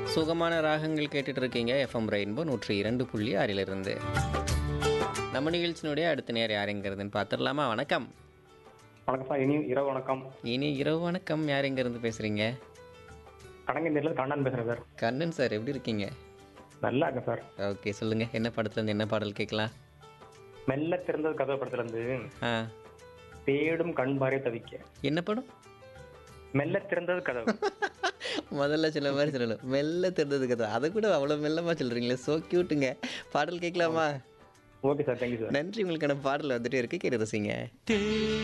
சுகமான ராகங்கள் கேட்டுட்டு இருக்கீங்க எஃப்எம் ரெயின்போ நூற்றி இரண்டு புள்ளி ஆறிலிருந்து நம்ம நிகழ்ச்சியினுடைய அடுத்த நேரம் யாருங்கிறதுன்னு பார்த்துடலாமா வணக்கம் வணக்கம் சார் இனி இரவு வணக்கம் இனி இரவு வணக்கம் யார் எங்கேருந்து பேசுகிறீங்க கடங்கந்தேரியில் கண்ணன் பேசுறேன் சார் கண்ணன் சார் எப்படி இருக்கீங்க நல்லா இருக்கேன் சார் ஓகே சொல்லுங்கள் என்ன படத்துலேருந்து என்ன பாடல் கேட்கலாம் மெல்ல திறந்தது கதவு படத்துல இருந்து ஆ தேடும் கண் பாரே தவிக்க என்ன படம் மெல்ல திறந்தது கதவு முதல்ல சில மாதிரி சொல்லணும் மெல்ல தெரிந்தது கதை அதை கூட அவ்வளோ மெல்லமாக சொல்கிறீங்களே ஸோ க்யூட்டுங்க பாடல் கேட்கலாமா ஓகே சார் தேங்க்யூ சார் நன்றி உங்களுக்கான பாடல் வந்துட்டே இருக்கு கேட்டு ரசிங்க